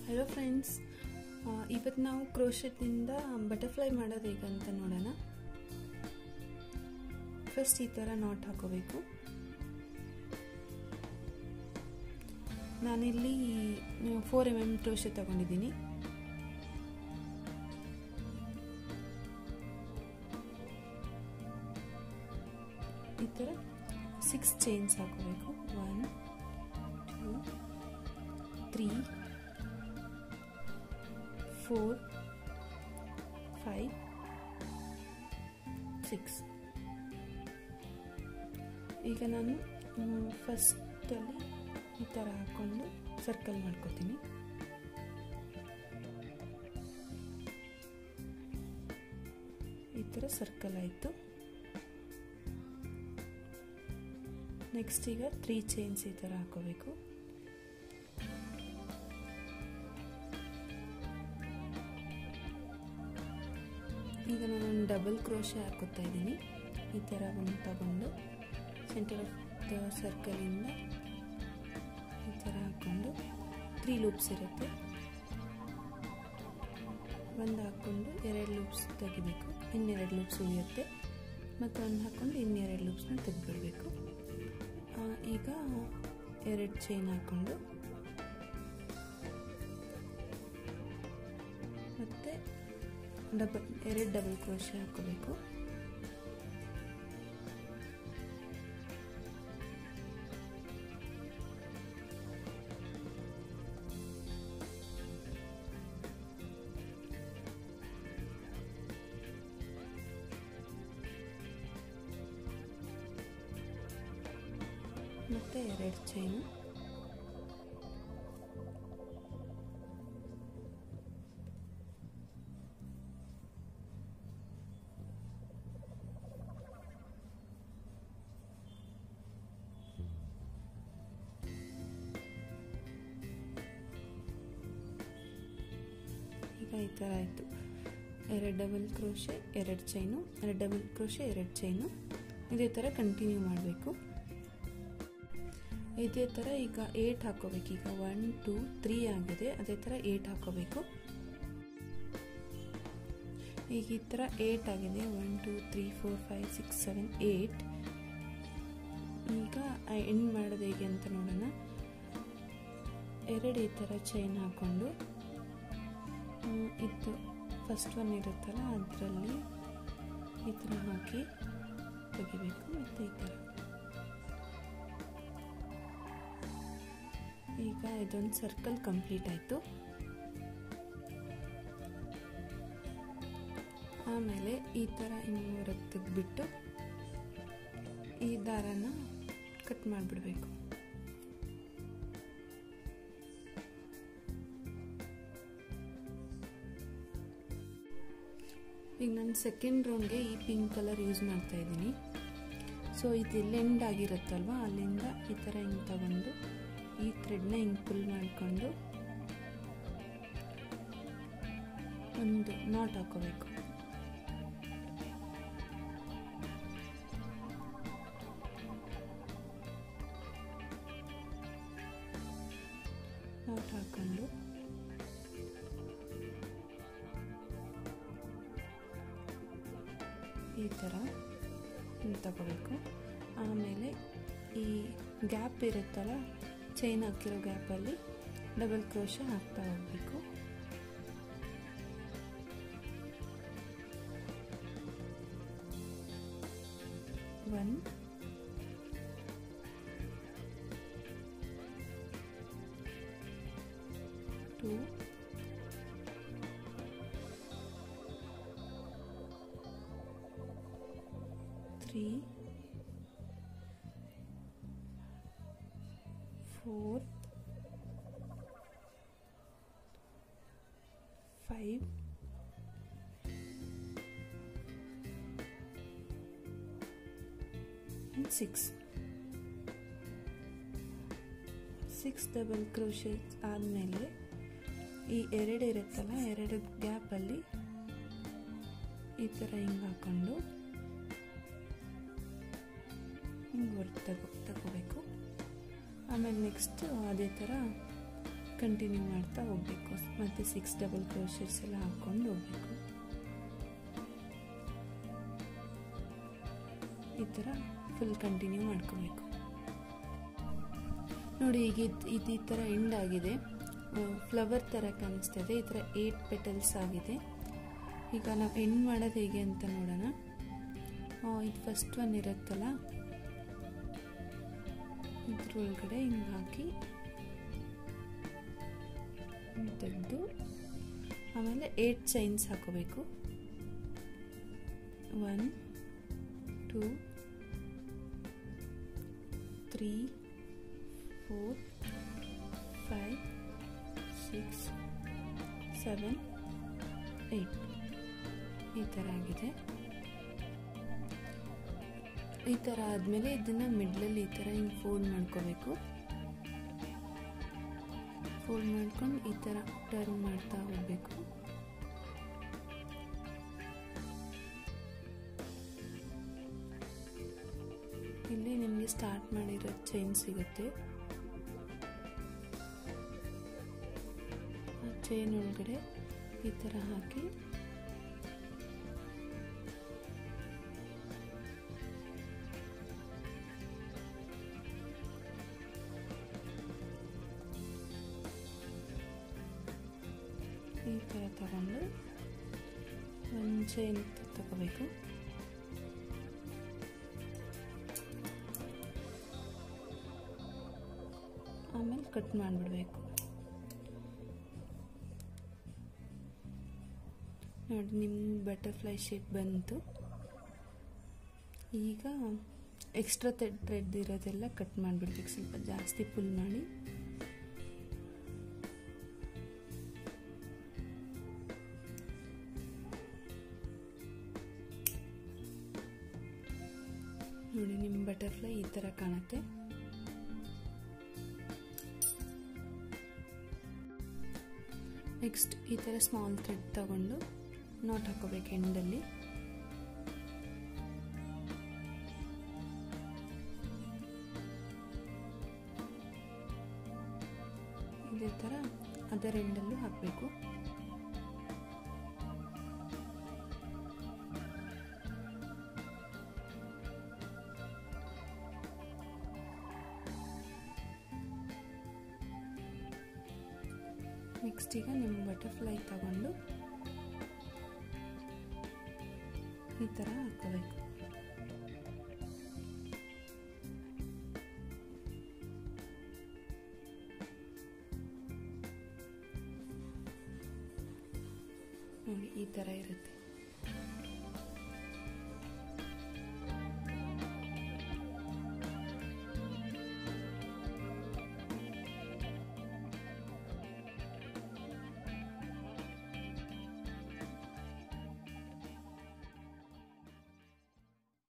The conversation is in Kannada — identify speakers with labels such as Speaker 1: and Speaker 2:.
Speaker 1: ಹಲೋ ಫ್ರೆಂಡ್ಸ್ ಇವತ್ತು ನಾವು ಕ್ರೋಶೆಟ್ನಿಂದ ಬಟರ್ಫ್ಲೈ ಮಾಡೋದು ಹೇಗೆ ಅಂತ ನೋಡೋಣ ಫಸ್ಟ್ ಈ ಥರ ನಾಟ್ ಹಾಕೋಬೇಕು ನಾನಿಲ್ಲಿ ಫೋರ್ ಎಮ್ ಎಮ್ ಕ್ರೋಶೆ ತಗೊಂಡಿದ್ದೀನಿ ಈ ಥರ ಸಿಕ್ಸ್ ಚೈನ್ಸ್ ಹಾಕೋಬೇಕು one two three four five six ಈಗ ನಾನು ಫಸ್ಟಲ್ಲಿ ಈ ಥರ ಹಾಕ್ಕೊಂಡು ಸರ್ಕಲ್ ಮಾಡ್ಕೋತೀನಿ ಈ ಥರ ಸರ್ಕಲ್ ಆಯಿತು ನೆಕ್ಸ್ಟ್ ಈಗ ತ್ರೀ ಚೈನ್ಸ್ ಈ ಥರ ಹಾಕೋಬೇಕು ಈಗ ನಾನು ಡಬಲ್ ಕ್ರೋಶೆ ಹಾಕೋತಾ ಇದ್ದೀನಿ ಈ ಥರ ಒಂದು ತಗೊಂಡು ಸೆಂಟರ್ ಆಫ್ ದ ಸರ್ಕಲಿಂದ ಈ ಥರ ಹಾಕ್ಕೊಂಡು ತ್ರೀ ಲೂಪ್ಸ್ ಇರುತ್ತೆ ಒಂದು ಹಾಕ್ಕೊಂಡು ಎರಡು ಲೂಪ್ಸ್ ತೆಗಿಬೇಕು ಇನ್ನೆರಡು ಲೂಪ್ಸ್ ಉಳಿಯುತ್ತೆ ಮತ್ತು ಒಂದು ಹಾಕ್ಕೊಂಡು ಇನ್ನೆರಡು ಲೂಪ್ಸ್ನ ತೆಗೆದುಬಿಡಬೇಕು ಈಗ ಎರಡು ಚೈನ್ ಹಾಕ್ಕೊಂಡು ಮತ್ತು ಡಬಲ್ ಎರಡು ಡಬಲ್ ಕ್ರೋಶೆ ಹಾಕೋಬೇಕು ಮತ್ತು ಎರಡು ಚೈನು ಈಗ ಈ ಥರ ಆಯಿತು ಎರಡು ಡಬಲ್ ಕ್ರೋಶೆ ಎರಡು ಚೈನು ಎರಡು ಡಬಲ್ ಕ್ರೋಶೆ ಎರಡು ಚೈನು ಇದೇ ಥರ ಕಂಟಿನ್ಯೂ ಮಾಡಬೇಕು ಇದೇ ಥರ ಈಗ ಏಟ್ ಹಾಕೋಬೇಕು ಈಗ ಒನ್ ಟೂ ತ್ರೀ ಆಗಿದೆ ಅದೇ ಥರ ಏಟ್ ಹಾಕೋಬೇಕು ಈಗ ಈ ಥರ ಏಟ್ ಆಗಿದೆ one two three four five six seven eight ಈಗ ಎಂಡ್ ಮಾಡೋದು ಹೇಗೆ ಅಂತ ನೋಡೋಣ ಎರಡು ಈ ಥರ ಚೈನ್ ಹಾಕ್ಕೊಂಡು ಇದು ಫಸ್ಟ್ ಒನ್ ಇರುತ್ತಲ್ಲ ಅದರಲ್ಲಿ ಈ ಥರ ಹಾಕಿ ತೆಗಿಬೇಕು ಮತ್ತು ಈ ಥರ ಈಗ ಇದೊಂದು ಸರ್ಕಲ್ ಕಂಪ್ಲೀಟ್ ಆಯಿತು ಆಮೇಲೆ ಈ ಥರ ಇನ್ನು ಹೊರಗೆ ತೆಗೆದ್ಬಿಟ್ಟು ಈ ದಾರನ ಕಟ್ ಮಾಡಿಬಿಡ್ಬೇಕು ಈಗ ನಾನು ಸೆಕೆಂಡ್ ರೌಂಡ್ಗೆ ಈ ಪಿಂಕ್ ಕಲರ್ ಯೂಸ್ ಮಾಡ್ತಾ ಇದ್ದೀನಿ ಸೊ ಇದು ಎಂಡ್ ಆಗಿರುತ್ತಲ್ವ ಅಲ್ಲಿಂದ ಈ ಥರ ಹಿಂಗೆ ತಗೊಂಡು ಈ ಥ್ರೆಡ್ನ ಹಿಂಗೆ ಪುಲ್ ಮಾಡಿಕೊಂಡು ಒಂದು ನಾಟ್ ಹಾಕೋಬೇಕು ನಾಟ್ ಹಾಕೊಂಡು ಈ ಥರ ತಗೋಬೇಕು ಆಮೇಲೆ ಈ ಗ್ಯಾಪ್ ಇರುತ್ತಲ್ಲ ಚೈನ್ ಹಾಕಿರೋ ಗ್ಯಾಪಲ್ಲಿ ಡಬಲ್ ಕ್ರೋಶ ಹಾಕ್ತಾ ಹೋಗಬೇಕು one two three four, five, and six. Six double crochet ಆದಮೇಲೆ ಈ ಎರಡು ಇರುತ್ತಲ್ಲ ಎರಡು ಗ್ಯಾಪಲ್ಲಿ ಈ ಥರ ಹಿಂಗೆ ಹಾಕೊಂಡು ಹಿಂಗೆ ಹೊರಗೆ ತಗೋ ತಗೋಬೇಕು ಆಮೇಲೆ ನೆಕ್ಸ್ಟ್ ಅದೇ ಥರ ಕಂಟಿನ್ಯೂ ಮಾಡ್ತಾ ಹೋಗಬೇಕು ಮತ್ತು ಸಿಕ್ಸ್ ಡಬಲ್ ಕ್ರೋಶಸ್ ಎಲ್ಲ ಹಾಕ್ಕೊಂಡು ಹೋಗಬೇಕು ಈ ಥರ ಫುಲ್ ಕಂಟಿನ್ಯೂ ಮಾಡ್ಕೋಬೇಕು ನೋಡಿ ಈಗ ಇದು ಈ ಥರ ಎಂಡ್ ಆಗಿದೆ ಫ್ಲವರ್ ಥರ ಕಾಣಿಸ್ತಾ ಇದೆ ಈ ಥರ ಏಟ್ ಪೆಟಲ್ಸ್ ಆಗಿದೆ ಈಗ ನಾವು ಎಂಡ್ ಮಾಡೋದು ಹೇಗೆ ಅಂತ ನೋಡೋಣ ಇದು ಫಸ್ಟ್ ಒನ್ ಇರುತ್ತಲ್ಲ ಇದ್ರೊಳಗಡೆ ಹಿಂಗೆ ಹಾಕಿ ತೆಗೆದು ಆಮೇಲೆ ಏಟ್ ಚೈನ್ಸ್ ಹಾಕೋಬೇಕು one two three four five six seven eight ಈ ಥರ ಆಗಿದೆ ಈ ಥರ ಆದಮೇಲೆ ಇದನ್ನು ಮಿಡ್ಲಲ್ಲಿ ಈ ಥರ ಹಿಂಗೆ ಫೋಲ್ಡ್ ಮಾಡ್ಕೋಬೇಕು ಫೋಲ್ಡ್ ಮಾಡ್ಕೊಂಡು ಈ ಥರ ಟರ್ನ್ ಮಾಡ್ತಾ ಹೋಗಬೇಕು ಇಲ್ಲಿ ನಿಮಗೆ ಸ್ಟಾರ್ಟ್ ಮಾಡಿರೋ ಚೈನ್ ಸಿಗುತ್ತೆ ಆ ಚೈನ್ ಒಳಗಡೆ ಈ ಥರ ಹಾಕಿ ಈ ಥರ ತಗೊಂಡು ಒಂದು ಚೈನ್ ತಗೋಬೇಕು ಆಮೇಲೆ ಕಟ್ ಮಾಡಿಬಿಡ್ಬೇಕು ನೋಡಿ ನಿಮ್ಮ ಬಟರ್ಫ್ಲೈ ಶೇಪ್ ಬಂತು ಈಗ ಎಕ್ಸ್ಟ್ರಾ ಥ್ರೆಡ್ ಥ್ರೆಡ್ ಇರೋದೆಲ್ಲ ಕಟ್ ಮಾಡಿಬಿಡ್ಬೇಕು ಸ್ವಲ್ಪ ಜಾಸ್ತಿ ಫುಲ್ ಮಾಡಿ ನೋಡಿ ನಿಮ್ಮ ಬಟರ್ಫ್ಲೈ ಈ ಥರ ಕಾಣುತ್ತೆ ನೆಕ್ಸ್ಟ್ ಈ ಥರ ಸ್ಮಾಲ್ ಥ್ರೆಡ್ ತಗೊಂಡು ನಾಟ್ ಹಾಕೋಬೇಕು ಎಂಡಲ್ಲಿ ಇದೇ ಥರ ಅದರ್ ಎಂಡಲ್ಲೂ ಹಾಕಬೇಕು ನೆಕ್ಸ್ಟ್ ಈಗ ನಿಮ್ಮ ಬಟರ್ಫ್ಲೈ ತಗೊಂಡು ಈ ಥರ ಹಾಕೋಬೇಕು ನೋಡಿ ಈ ಥರ ಇರುತ್ತೆ